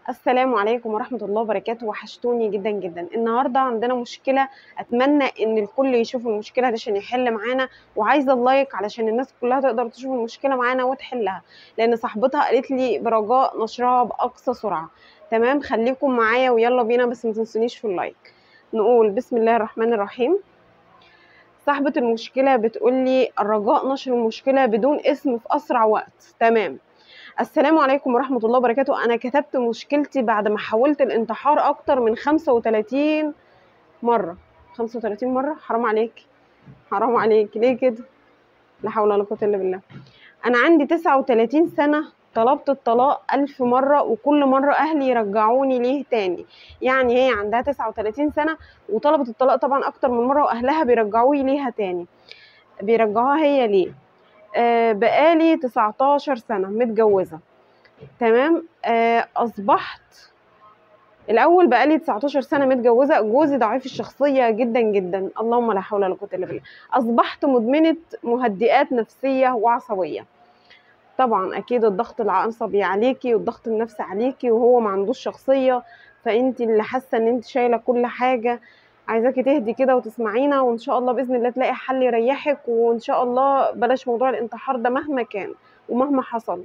السلام عليكم ورحمة الله وبركاته وحشتوني جدا جدا النهاردة عندنا مشكلة أتمنى إن الكل يشوف المشكلة دي عشان يحل معانا وعايزة اللايك علشان الناس كلها تقدر تشوف المشكلة معانا وتحلها لأن صاحبتها قالت لي برجاء نشرها بأقصى سرعة تمام خليكم معايا ويلا بينا بس ما تنسونيش في اللايك نقول بسم الله الرحمن الرحيم صاحبة المشكلة بتقولي الرجاء نشر المشكلة بدون اسم في أسرع وقت تمام السلام عليكم ورحمة الله وبركاته أنا كتبت مشكلتي بعد ما حاولت الانتحار أكتر من 35 مرة 35 مرة حرام عليك حرام عليك ليه كده لا حول ولا قوة إلا بالله أنا عندي 39 سنة طلبت الطلاق ألف مرة وكل مرة أهلي يرجعوني ليه تاني يعني هي عندها 39 سنة وطلبت الطلاق طبعا أكتر من مرة وأهلها بيرجعوي ليها تاني بيرجعوها هي ليه آه بقالي 19 سنة متجوزة تمام آه أصبحت الأول بقالي 19 سنة متجوزة جوزي ضعيف الشخصية جدا جدا اللهم لا حول ولا قوة إلا بالله أصبحت مدمنة مهدئات نفسية وعصبية طبعا أكيد الضغط العصبي عليكي والضغط النفسي عليكي وهو ما عندوش شخصية فأنت اللي حاسة إن أنت شايلة كل حاجة عايزاكي تهدي كده وتسمعينا وان شاء الله باذن الله تلاقي حل يريحك وان شاء الله بلاش موضوع الانتحار ده مهما كان ومهما حصل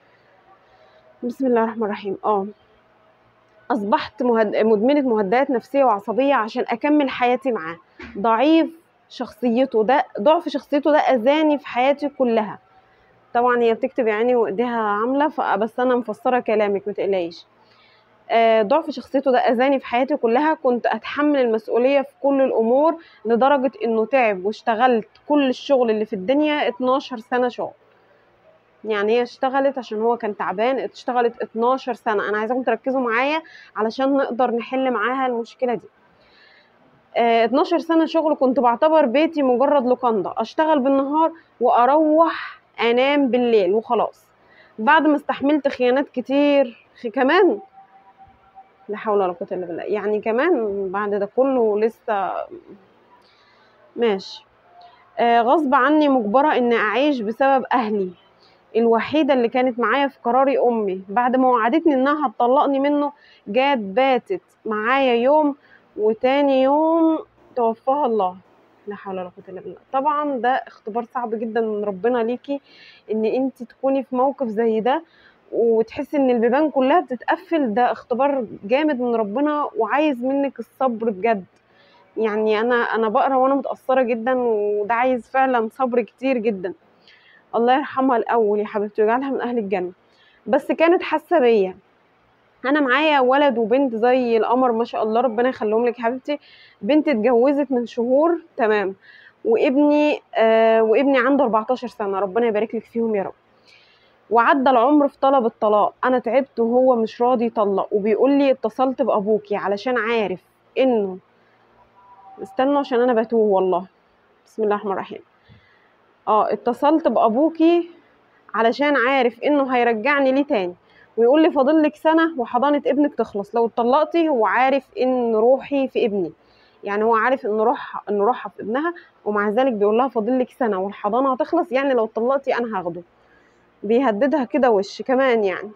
بسم الله الرحمن الرحيم اه اصبحت مهد... مدمنه مهدئات نفسيه وعصبيه عشان اكمل حياتي معاه ضعيف شخصيته ده ضعف شخصيته ده اذاني في حياتي كلها طبعا هي بتكتب يعني وايديها عامله فبس انا مفسره كلامك متقلقيش ضعف شخصيته ده اذاني في حياتي كلها كنت اتحمل المسؤوليه في كل الامور لدرجه انه تعب واشتغلت كل الشغل اللي في الدنيا 12 سنه شغل يعني هي اشتغلت عشان هو كان تعبان اشتغلت 12 سنه انا عايزاكم تركزوا معايا علشان نقدر نحل معاها المشكله دي اه 12 سنه شغل كنت بعتبر بيتي مجرد لوكاندا اشتغل بالنهار واروح انام بالليل وخلاص بعد ما استحملت خيانات كتير كمان لا حول ولا قوه الا بالله يعني كمان بعد ده كله لسه ماشي آه غصب عني مجبره ان اعيش بسبب اهلي الوحيده اللي كانت معايا في قراري امي بعد ما وعدتني انها هتطلقني منه جات باتت معايا يوم وتاني يوم توفاها الله لا حول ولا قوه الا بالله طبعا ده اختبار صعب جدا من ربنا ليكي ان انت تكوني في موقف زي ده وتحسي ان البيبان كلها بتتقفل ده اختبار جامد من ربنا وعايز منك الصبر بجد يعني انا انا بقرا وانا متاثره جدا وده عايز فعلا صبر كتير جدا الله يرحمها الاول يا حبيبتي ويجعلها من اهل الجنه بس كانت حاسه بيا انا معايا ولد وبنت زي القمر ما شاء الله ربنا يخليهم لك حبيبتي بنتي اتجوزت من شهور تمام وابني آه وابني عنده 14 سنه ربنا يبارك لك فيهم يا رب وعدى العمر في طلب الطلاق انا تعبت وهو مش راضي يطلق وبيقول لي اتصلت بابوكي علشان عارف انه استنوا عشان انا بتوه والله بسم الله الرحمن الرحيم اه اتصلت بابوكي علشان عارف انه هيرجعني ليه تاني ويقول لي فاضل لك سنه وحضانه ابنك تخلص لو اتطلقتي هو عارف ان روحي في ابني يعني هو عارف ان روح ان روحها في ابنها ومع ذلك بيقول لها فاضل لك سنه والحضانه هتخلص يعني لو اتطلقتي انا هاخده بيهددها كده وش كمان يعني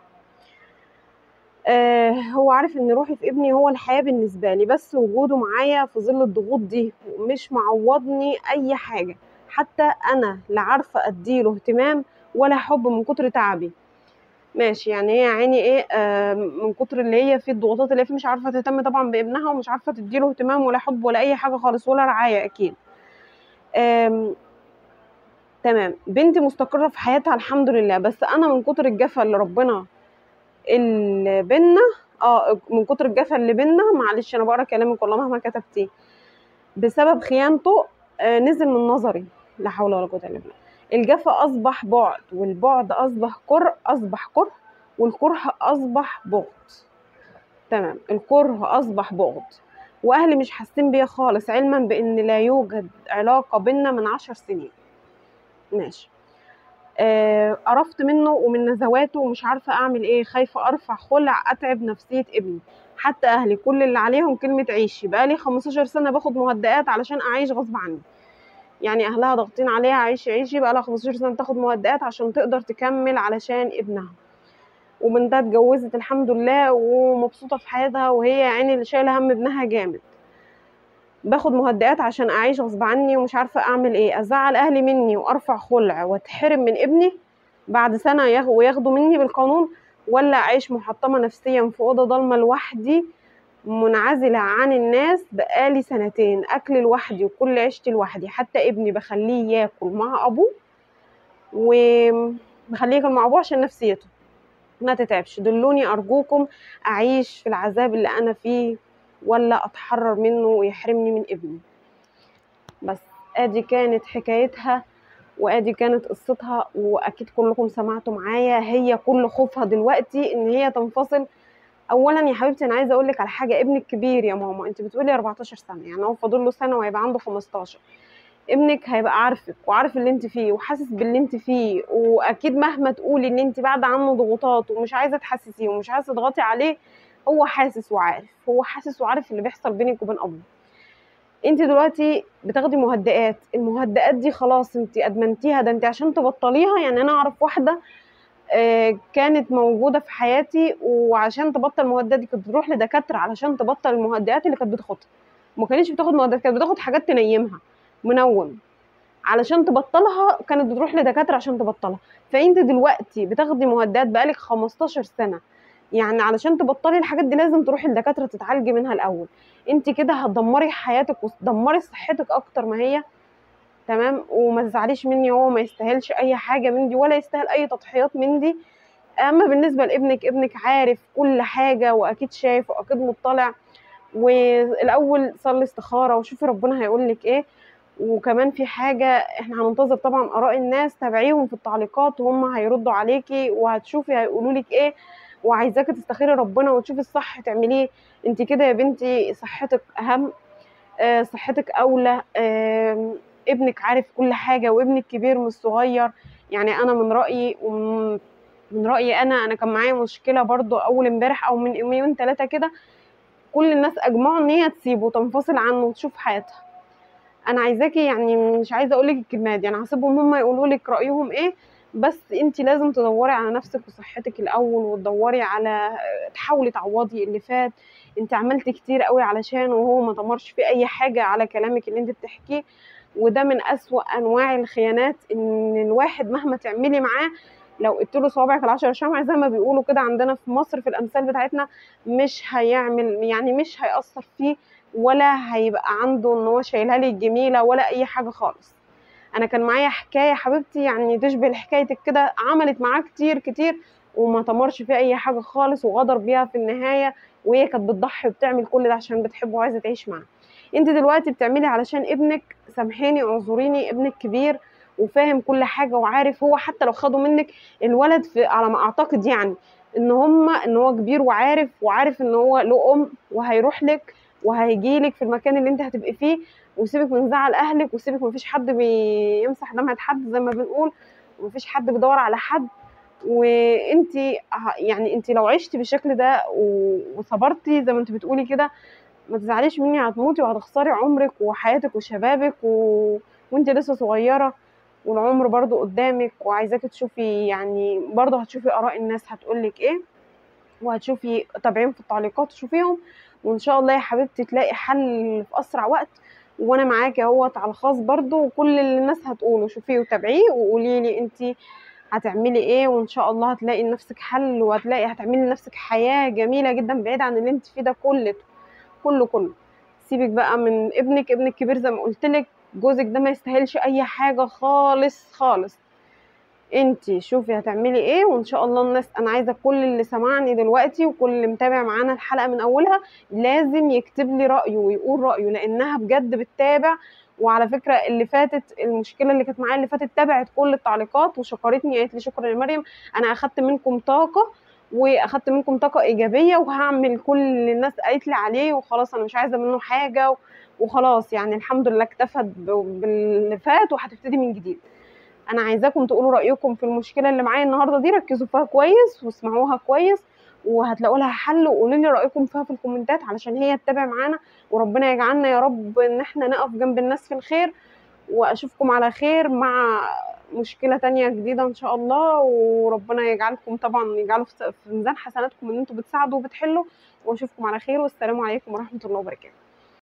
آه هو عارف ان روحي في ابني هو الحياه بالنسبه لي بس وجوده معايا في ظل الضغوط دي مش معوضني اي حاجه حتى انا لا عارفه اديله اهتمام ولا حب من كتر تعبي ماشي يعني هي عيني ايه آه من كتر اللي هي في الضغوطات اللي هي مش عارفه تهتم طبعا بابنها ومش عارفه تديله اهتمام ولا حب ولا اي حاجه خالص ولا رعايه اكيد آه تمام بنتي مستقرة في حياتها الحمد لله بس أنا من كتر الجفا اللي ربنا اللي بينا اه من كتر الجفا اللي بينا معلش أنا بقرا كلامك والله مهما كتبتيه بسبب خيانته آه نزل من نظري لا حول ولا قوة إلا بالله الجفا أصبح بعد والبعد أصبح كره أصبح كره والكره أصبح بغض تمام الكره أصبح بغض وأهلي مش حاسين بيا خالص علما بإن لا يوجد علاقة بينا من عشر سنين ماشي آه قرفت منه ومن نزواته ومش عارفه اعمل ايه خايفه ارفع خلع اتعب نفسيه ابني حتى اهلي كل اللي عليهم كلمه عيشي بقالي 15 سنه باخد مهدئات علشان اعيش غصب عني يعني اهلها ضاغطين عليها عيشي عيشي بقالها 15 سنه بتاخد مهدئات عشان تقدر تكمل علشان ابنها وبنتها اتجوزت الحمد لله ومبسوطه في حياتها وهي يعني اللي شايله هم ابنها جامد باخد مهدئات عشان اعيش غصب عني ومش عارفه اعمل ايه ازعل اهلي مني وارفع خلع واتحرم من ابني بعد سنه ياخ- وياخدوا مني بالقانون ولا اعيش محطمه نفسيا في اوضه ضلمه لوحدي منعزله عن الناس بقالي سنتين اكل لوحدي وكل عيشتي لوحدي حتى ابني بخليه ياكل مع ابوه وبخليه ياكل مع ابوه عشان نفسيته ما تتعبش دلوني ارجوكم اعيش في العذاب اللي انا فيه ولا اتحرر منه ويحرمني من ابني بس ادي كانت حكايتها وادي كانت قصتها واكيد كلكم سمعتوا معايا هي كل خوفها دلوقتي ان هي تنفصل اولا يا حبيبتي انا عايزه اقول لك على حاجه ابنك كبير يا ماما انت بتقولي 14 سنه يعني هو فاضل له سنه وهيبقى عنده 15 ابنك هيبقى عارفك وعارف اللي انت فيه وحاسس باللي انت فيه واكيد مهما تقولي ان انت بعد عنه ضغوطات ومش عايزه تحسسيه ومش عايزه تضغطي عليه هو حاسس وعارف هو حاسس وعارف اللي بيحصل بينك وبين ابوه انت دلوقتي بتاخدي مهدئات المهدئات دي خلاص انت ادمنتيها ده انت عشان تبطليها يعني انا اعرف واحده آه، كانت موجوده في حياتي وعشان تبطل المهدئات دي كانت بتروح لدكاتره علشان تبطل المهدئات اللي كانت بتاخدها ما كانتش بتاخد مهدئات كانت بتاخد حاجات تنيمها منوم علشان تبطلها كانت بتروح لدكاتره عشان تبطلها فانت دلوقتي بتاخدي مهدئات بقالك 15 سنه يعني علشان تبطلي الحاجات دي لازم تروحي لدكاتره تتعالجي منها الاول انت كده هتدمري حياتك وتدمري صحتك اكتر ما هي تمام وما تزعليش مني هو ما يستاهلش اي حاجه من دي ولا يستاهل اي تضحيات من دي اما بالنسبه لابنك ابنك عارف كل حاجه واكيد شايف واكيد مطلع والاول صلي استخاره وشوفي ربنا هيقول لك ايه وكمان في حاجه احنا هننتظر طبعا اراء الناس تابعيهم في التعليقات وهم هيردوا عليكي وهتشوفي هيقولوا لك ايه وعايزاكي تستخيري ربنا وتشوفي الصح تعمليه انت كده يا بنتي صحتك اهم آه، صحتك اولى آم، ابنك عارف كل حاجه وابنك كبير مش صغير يعني انا من رايي ومن من رايي انا انا كان معايا مشكله برضو اول امبارح او من يومين ثلاثه كده كل الناس اجمعوا ان هي تسيبه وتنفصل عنه وتشوف حياتها انا عايزاكي يعني مش عايزه اقول لك الكلمات يعني هسيبهم هم يقولوا لك رايهم ايه بس انت لازم تدوري على نفسك وصحتك الاول وتدوري على تحاولي تعوضي اللي فات انت عملتي كتير قوي علشان وهو ما دمرش فيه اي حاجه على كلامك اللي انت بتحكيه وده من اسوأ انواع الخيانات ان الواحد مهما تعملي معاه لو قلت له صوابعك العشرة شمع زي ما بيقولوا كده عندنا في مصر في الامثال بتاعتنا مش هيعمل يعني مش هيأثر فيه ولا هيبقى عنده ان هو شايلها لي الجميله ولا اي حاجه خالص انا كان معايا حكايه حبيبتي يعني تشبه حكايتك كده عملت معاه كتير كتير وما تمرش فيه اي حاجه خالص وغدر بيها في النهايه وهي كانت بتضحي وبتعمل كل ده عشان بتحبه وعايزه تعيش معاه انت دلوقتي بتعملي علشان ابنك سامحيني اعذريني ابنك كبير وفاهم كل حاجه وعارف هو حتى لو خدوا منك الولد في على ما اعتقد يعني ان هم ان هو كبير وعارف وعارف ان هو له ام وهيروح لك وهيجي لك في المكان اللي انت هتبقي فيه وسيبك من زعل اهلك وسيبك مفيش حد بيمسح دمعة حد زي ما بنقول ومفيش حد بيدور على حد وانت يعني انت لو عشتي بالشكل ده و- وصبرتي زي ما انت بتقولي كده ما تزعليش مني هتموتي وهتخسري عمرك وحياتك وشبابك و... وانت لسه صغيره والعمر برضو قدامك وعايزاكي تشوفي يعني برضو هتشوفي اراء الناس هتقولك ايه وهتشوفي تابعين في التعليقات تشوفيهم وان شاء الله يا حبيبتي تلاقي حل في اسرع وقت وانا معاكي اهوت على الخاص برضو وكل اللي الناس هتقوله شوفيه وتابعيه وقولي لي انت هتعملي ايه وان شاء الله هتلاقي لنفسك حل وهتلاقي هتعملي لنفسك حياه جميله جدا بعيد عن اللي انت فيه ده كله كله كله سيبك بقى من ابنك ابنك كبير زي ما قلت لك جوزك ده ما يستاهلش اي حاجه خالص خالص انتي شوفي هتعملي ايه وان شاء الله الناس انا عايزه كل اللي سمعني دلوقتي وكل اللي متابع معانا الحلقه من اولها لازم يكتب لي رايه ويقول رايه لانها بجد بتتابع وعلى فكره اللي فاتت المشكله اللي كانت معايا اللي فاتت تابعت كل التعليقات وشكرتني قالت لي شكرا يا مريم انا اخدت منكم طاقه واخدت منكم طاقه ايجابيه وهعمل كل اللي الناس قالت لي عليه وخلاص انا مش عايزه منه حاجه وخلاص يعني الحمد لله اكتفت ب- باللي فات وهتبتدي من جديد انا عايزاكم تقولوا رايكم في المشكله اللي معايا النهارده دي ركزوا فيها كويس واسمعوها كويس وهتلاقوا لها حل وقولوا لي رايكم فيها في الكومنتات علشان هي تتابع معانا وربنا يجعلنا يا رب ان احنا نقف جنب الناس في الخير واشوفكم على خير مع مشكله تانية جديده ان شاء الله وربنا يجعلكم طبعا يجعله في في ميزان حسناتكم ان انتوا بتساعدوا وبتحلوا واشوفكم على خير والسلام عليكم ورحمه الله وبركاته